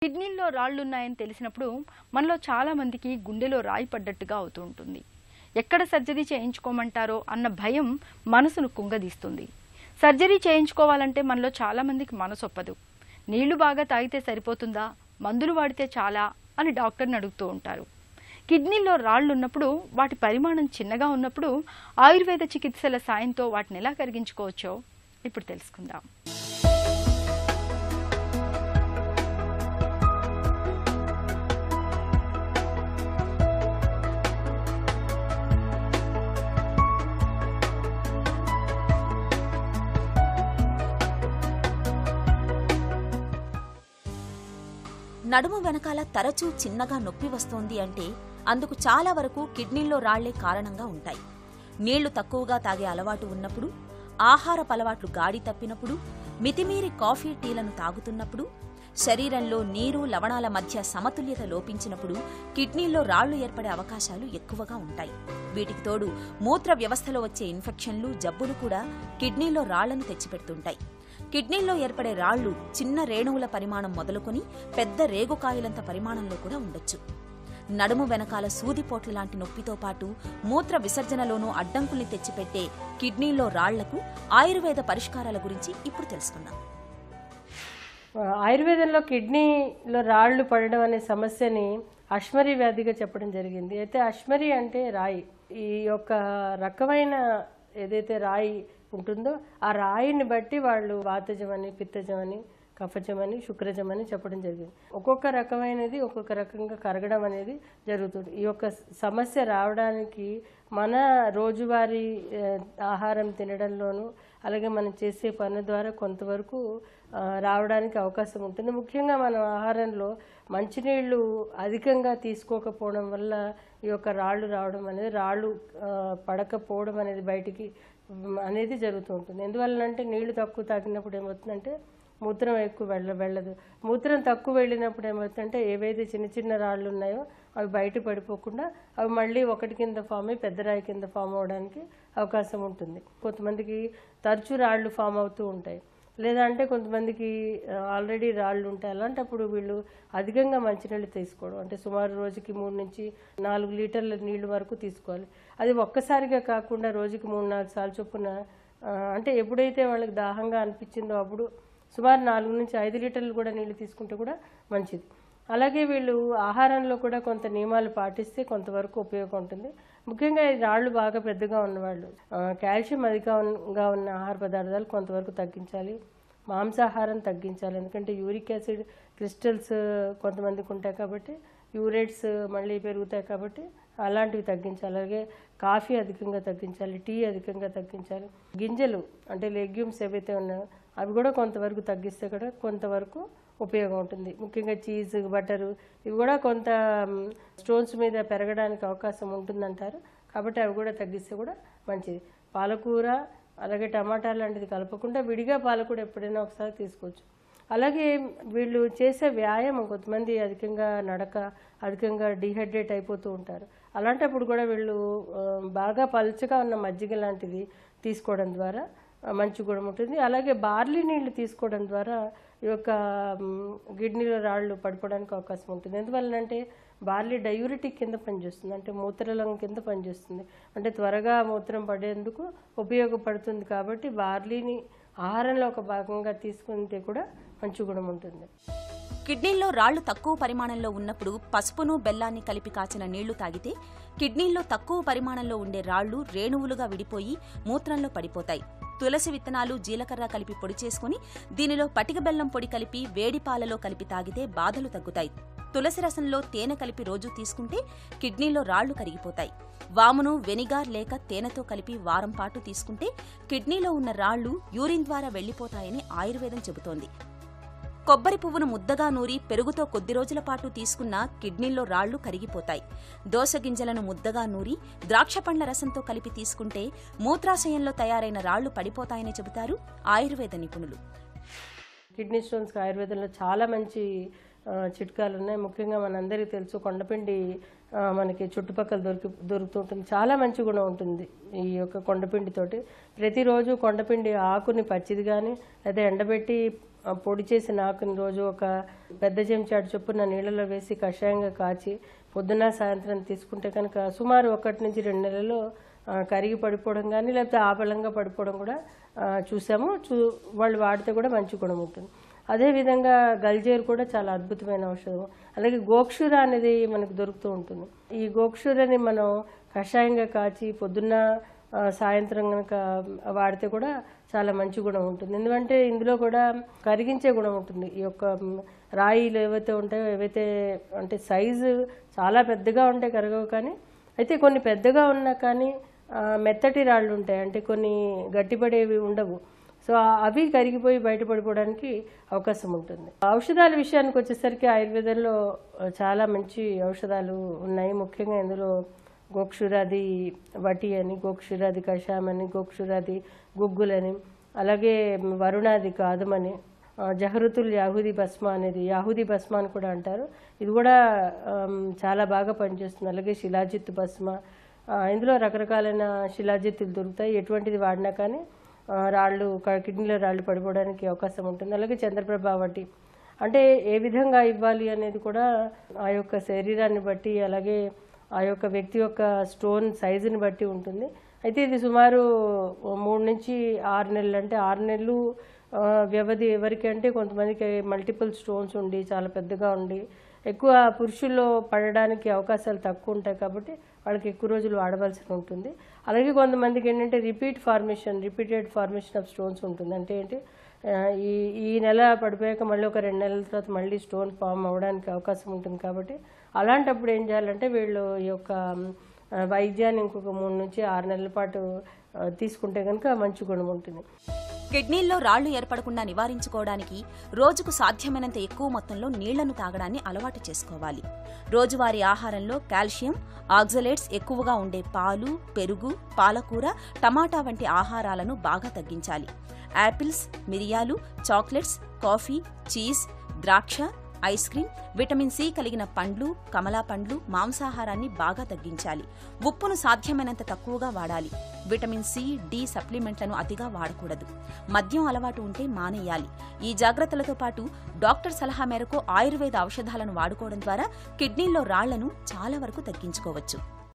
కిడ్నీల్లో రాళ్లున్నాయని తెలిసినప్పుడు మనలో చాలా మందికి గుండెలో రాయి పడ్డట్టుగా అవుతూ ఉంటుంది ఎక్కడ సర్జరీ చేయించుకోమంటారో అన్న భయం మనసును కుంగదీస్తుంది సర్జరీ చేయించుకోవాలంటే మనలో చాలా మందికి మనసు ఒప్పదు నీళ్లు బాగా తాగితే సరిపోతుందా మందులు వాడితే చాలా అని డాక్టర్ని అడుగుతూ ఉంటారు కిడ్నీలో రాళ్ళు ఉన్నప్పుడు వాటి పరిమాణం చిన్నగా ఉన్నప్పుడు ఆయుర్వేద చికిత్సల సాయంతో వాటిని ఎలా కరిగించుకోవచ్చో ఇప్పుడు తెలుసుకుందాం నడుము వెనకాల తరచూ చిన్నగా నొప్పి వస్తోంది అంటే అందుకు చాలా వరకు కిడ్నీల్లో రాళ్లే కారణంగా ఉంటాయి నీళ్లు తక్కువగా తాగే అలవాటు ఉన్నప్పుడు ఆహారపు అలవాట్లు గాడి తప్పినప్పుడు మితిమీరి కాఫీ టీలను తాగుతున్నప్పుడు శరీరంలో నీరు లవణాల మధ్య సమతుల్యత లోపించినప్పుడు కిడ్నీల్లో రాళ్లు ఏర్పడే అవకాశాలు ఎక్కువగా ఉంటాయి వీటికి తోడు మూత్ర వ్యవస్థలో వచ్చే ఇన్ఫెక్షన్లు జబ్బులు కూడా కిడ్నీలో రాళ్లను తెచ్చిపెడుతుంటాయి కిడ్నీల్లో ఏర్పడే రాళ్లు చిన్న రేణువుల పరిమాణం మొదలుకొని పెద్ద రేగుకాయలంత పరిమాణంలో కూడా ఉండొచ్చు నడుము వెనకాల సూదిపోట్ల లాంటి నొప్పితో పాటు మూత్ర విసర్జనలోనూ అడ్డంకుల్ని తెచ్చిపెట్టే కిడ్నీలో రాళ్లకు ఆయుర్వేద పరిష్కారాల గురించి ఇప్పుడు తెలుసుకుందాం ఆయుర్వేదంలో కిడ్నీలో రాళ్ళు పడడం అనే సమస్యని అశ్మరి వ్యాధిగా చెప్పడం జరిగింది అయితే అశ్మరి అంటే రాయి ఈ యొక్క రకమైన ఏదైతే రాయి ఉంటుందో ఆ రాయిని బట్టి వాళ్ళు వాతజం అని పిత్తజం అని కఫజం అని శుక్రజం అని చెప్పడం జరిగింది ఒక్కొక్క రకమైనది ఒక్కొక్క రకంగా కరగడం అనేది జరుగుతుంది ఈ యొక్క సమస్య రావడానికి మన రోజువారీ ఆ, ఆహారం తినడంలోనూ అలాగే మనం చేసే పని ద్వారా కొంతవరకు ఆ, రావడానికి అవకాశం ఉంటుంది ముఖ్యంగా మనం ఆహారంలో మంచినీళ్ళు అధికంగా తీసుకోకపోవడం వల్ల ఈ యొక్క రాళ్ళు రావడం అనేది రాళ్ళు ఆ, పడకపోవడం అనేది బయటికి మ్, అనేది జరుగుతూ ఉంటుంది ఎందువల్లంటే నీళ్లు తక్కువ తాగినప్పుడు ఏమవుతుందంటే మూత్రం ఎక్కువ వెళ్ళ వెళ్ళదు మూత్రం తక్కువ వెళ్ళినప్పుడు ఏమవుతుందంటే ఏవైతే చిన్న చిన్న రాళ్ళు ఉన్నాయో అవి బయట పడిపోకుండా అవి మళ్ళీ ఒకటి కింద ఫామ్ అయ్యి పెద్ద రాయి కింద ఫామ్ అవ్వడానికి అవకాశం ఉంటుంది కొంతమందికి తరచూ రాళ్ళు ఫామ్ అవుతూ ఉంటాయి లేదా అంటే కొంతమందికి ఆల్రెడీ రాళ్ళు ఉంటాయి అలాంటప్పుడు వీళ్ళు అధికంగా మంచినీళ్ళు తీసుకోవడం అంటే సుమారు రోజుకి మూడు నుంచి నాలుగు లీటర్ల నీళ్లు వరకు తీసుకోవాలి అది ఒక్కసారిగా కాకుండా రోజుకి మూడు నాలుగు సార్లు చొప్పున ఆ, అంటే ఎప్పుడైతే వాళ్ళకి దాహంగా అనిపించిందో అప్పుడు సుమారు నాలుగు నుంచి ఐదు లీటర్లు కూడా నీళ్లు తీసుకుంటే కూడా మంచిది అలాగే వీళ్ళు ఆహారంలో కూడా కొంత నియమాలు పాటిస్తే కొంతవరకు ఉపయోగం ఉంటుంది ముఖ్యంగా ఈ రాళ్ళు బాగా పెద్దగా ఉన్నవాళ్ళు ఆ, కాల్షియం అధికంగా ఉన్న ఆహార పదార్థాలు కొంతవరకు తగ్గించాలి మాంసాహారం తగ్గించాలి ఎందుకంటే యూరిక్ యాసిడ్ క్రిస్టల్స్ కొంతమందికి ఉంటాయి కాబట్టి యూరేట్స్ మళ్ళీ పెరుగుతాయి కాబట్టి అలాంటివి తగ్గించాలి అలాగే కాఫీ అధికంగా తగ్గించాలి టీ అధికంగా తగ్గించాలి గింజలు అంటే లెగ్యూమ్స్ ఏవైతే ఉన్నాయో అవి కూడా కొంతవరకు తగ్గిస్తే కూడా కొంతవరకు ఉపయోగం ఉంటుంది ముఖ్యంగా చీజ్ బటరు ఇవి కూడా కొంత స్టోన్స్ మీద పెరగడానికి అవకాశం ఉంటుందంటారు కాబట్టి అవి కూడా తగ్గిస్తే కూడా మంచిది పాలకూర అలాగే టమాటా లాంటిది కలపకుండా విడిగా పాలకూర ఎప్పుడైనా ఒకసారి తీసుకోవచ్చు అలాగే వీళ్ళు చేసే వ్యాయామం కొంతమంది అధికంగా నడక అధికంగా డిహైడ్రేట్ అయిపోతూ ఉంటారు అలాంటప్పుడు కూడా వీళ్ళు ఆ, బాగా పలుచగా ఉన్న మజ్జిగ లాంటిది తీసుకోవడం ద్వారా ఆ, మంచి గుణం ఉంటుంది అలాగే బార్లీ నీళ్లు తీసుకోవడం ద్వారా ఈ యొక్క మ్, కిడ్నీలో రాళ్ళు పడిపోవడానికి అవకాశం ఉంటుంది ఎందువల్లంటే బార్లీ డయూరిటిక్ కింద పనిచేస్తుంది అంటే మూత్రలం కింద పనిచేస్తుంది అంటే త్వరగా మూత్రం పడేందుకు ఉపయోగపడుతుంది కాబట్టి బార్లీని ఆహారంలో ఒక భాగంగా తీసుకుంటే కూడా మంచి గుణం ఉంటుంది కిడ్నీల్లో రాళ్లు తక్కువ పరిమాణంలో ఉన్నప్పుడు పసుపును బెల్లాన్ని కలిపి కాచిన నీళ్లు తాగితే కిడ్నీల్లో తక్కువ పరిమాణంలో ఉండే రాళ్లు రేణువులుగా విడిపోయి మూత్రంలో పడిపోతాయి తులసి విత్తనాలు జీలకర్ర కలిపి పొడి చేసుకుని దీనిలో పటిక బెల్లం పొడి కలిపి వేడి పాలలో కలిపి తాగితే బాధలు తగ్గుతాయి తులసి రసంలో తేనె కలిపి రోజు తీసుకుంటే కిడ్నీలో రాళ్లు కరిగిపోతాయి వామును వెనిగార్ లేక తేనెతో కలిపి వారం పాటు తీసుకుంటే కిడ్నీలో ఉన్న రాళ్లు యూరిన్ ద్వారా వెళ్లిపోతాయని ఆయుర్వేదం చెబుతోంది కొబ్బరి పువ్వును ముద్దగా నూరి పెరుగుతో కొద్ది రోజుల పాటు తీసుకున్న కిడ్నీల్లో రాళ్లు కరిగిపోతాయి దోస గింజలను ముద్దగా నూరి ద్రాక్ష పండ్ల రసంతో కలిపి తీసుకుంటే మూత్రాశయంలో తయారైన రాళ్లు పడిపోతాయని చెబుతారు ఆయుర్వేద నిపుణులు కిడ్నీ స్టోన్స్కి ఆయుర్వేదంలో చాలా మంచి ఆ, చిట్కాలు ఉన్నాయి ముఖ్యంగా మనందరికీ తెలుసు కొండపిండి ఆ, మనకి చుట్టుపక్కల దొరికి దొరుకుతుంటుంది చాలా మంచి గుణం ఉంటుంది ఈ యొక్క కొండపిండితోటి ప్రతిరోజు కొండపిండి ఆకుని పచ్చిది కానీ లేదా ఎండబెట్టి ఆ పొడి చేసిన ఆకుని రోజు ఒక పెద్ద చెంచాడు చొప్పున నీళ్ళలో వేసి కషాయంగా కాచి పొద్దున సాయంత్రం తీసుకుంటే కనుక సుమారు ఒకటి నుంచి రెండు నెలల్లో ఆ, కరిగి పడిపోవడం కానీ లేకపోతే ఆపలంగా పడిపోవడం కూడా ఆ, చూసాము చూ వాళ్ళు వాడితే కూడా మంచి గుణం ఉంటుంది అదేవిధంగా గల్జేరు కూడా చాలా అద్భుతమైన ఔషధం అలాగే గోక్షూర అనేది మనకు దొరుకుతూ ఉంటుంది ఈ గోక్షూరని మనం కషాయంగా కాచి పొద్దున్న ఆ, సాయంత్రం కనుక వాడితే కూడా చాలా మంచి గుణం ఉంటుంది ఎందుకంటే ఇందులో కూడా కరిగించే గుణం ఉంటుంది ఈ యొక్క మ్, రాయిలు ఏవైతే ఉంటాయో ఏవైతే అంటే సైజు చాలా పెద్దగా ఉంటాయి కరగవు కానీ అయితే కొన్ని పెద్దగా ఉన్నా కానీ ఆ, మెత్తటి రాళ్ళు ఉంటాయి అంటే కొన్ని గట్టిపడేవి ఉండవు సో ఆ- అవి కరిగిపోయి బయటపడిపోవడానికి అవకాశం ఉంటుంది ఔషధాల విషయానికి వచ్చేసరికి ఆయుర్వేదంలో ఆ, చాలా మంచి ఔషధాలు ఉన్నాయి ముఖ్యంగా ఇందులో గోక్షురాది వటి అని గోక్షురాది కషాయం అని గోక్షురాది గుగ్గులని అలాగే వరుణాది కాదమని ఆ, జహరుతుల్ యాహుది భస్మ అనేది యాహుది భస్మ అని కూడా అంటారు ఇది కూడా ఆమ్, చాలా బాగా పనిచేస్తుంది అలాగే శిలాజిత్ భస్మ ఆ, ఇందులో రకరకాలైన శిలాజిత్తులు దొరుకుతాయి ఎటువంటిది వాడినా కానీ ఆ, రాళ్ళు క- కిడ్నీలో రాళ్ళు పడిపోవడానికి అవకాశం ఉంటుంది అలాగే చంద్రప్రభ వడ్డీ అంటే ఏ విధంగా ఇవ్వాలి అనేది కూడా ఆ యొక్క శరీరాన్ని బట్టి అలాగే ఆ యొక్క వ్యక్తి యొక్క స్టోన్ సైజుని బట్టి ఉంటుంది అయితే ఇది సుమారు మూడు నుంచి ఆరు నెలలు అంటే ఆరు నెలలు ఆ, వ్యవధి ఎవరికి అంటే కొంతమందికి మల్టిపుల్ స్టోన్స్ ఉండి చాలా పెద్దగా ఉండి ఎక్కువ పురుషుల్లో పడడానికి అవకాశాలు తక్కువ ఉంటాయి కాబట్టి వాళ్ళకి ఎక్కువ రోజులు వాడవలసి ఉంటుంది అలాగే కొంతమందికి ఏంటంటే repeat formation repeated formation of stones ఉంటుంది అంటే ఏంటి ఆ, ఈ ఈ నెల పడిపోయాక మళ్ళీ ఒక రెండు నెలల తర్వాత మళ్ళీ స్టోన్ ఫామ్ అవ్వడానికి అవకాశం ఉంటుంది కాబట్టి అలాంటప్పుడు ఏం చేయాలంటే వీళ్ళు ఈ యొక్క ఆ, వైద్యాన్ని ఇంకొక మూడు నుంచి ఆరు నెలల పాటు ఆ, తీసుకుంటే కనుక మంచి గుణం ఉంటుంది కిడ్నీల్లో రాళ్లు ఏర్పడకుండా నివారించుకోవడానికి రోజుకు సాధ్యమైనంత ఎక్కువ మొత్తంలో నీళ్లను తాగడాన్ని అలవాటు చేసుకోవాలి రోజువారీ ఆహారంలో కాల్షియం ఆక్సలేట్స్ ఎక్కువగా ఉండే పాలు పెరుగు పాలకూర టమాటా వంటి ఆహారాలను బాగా తగ్గించాలి యాపిల్స్ మిరియాలు చాక్లెట్స్ కాఫీ చీజ్ ద్రాక్ష ఐస్ క్రీం విటమిన్ సి కలిగిన పండ్లు కమలా పండ్లు మాంసాహారాన్ని బాగా తగ్గించాలి ఉప్పును సాధ్యమైనంత తక్కువగా వాడాలి విటమిన్ సి డి సప్లిమెంట్లను అతిగా వాడకూడదు మద్యం అలవాటు ఉంటే మానేయాలి ఈ జాగ్రత్తలతో పాటు డాక్టర్ సలహా మేరకు ఆయుర్వేద ఔషధాలను వాడుకోవడం ద్వారా కిడ్నీల్లో రాళ్లను చాలా వరకు తగ్గించుకోవచ్చు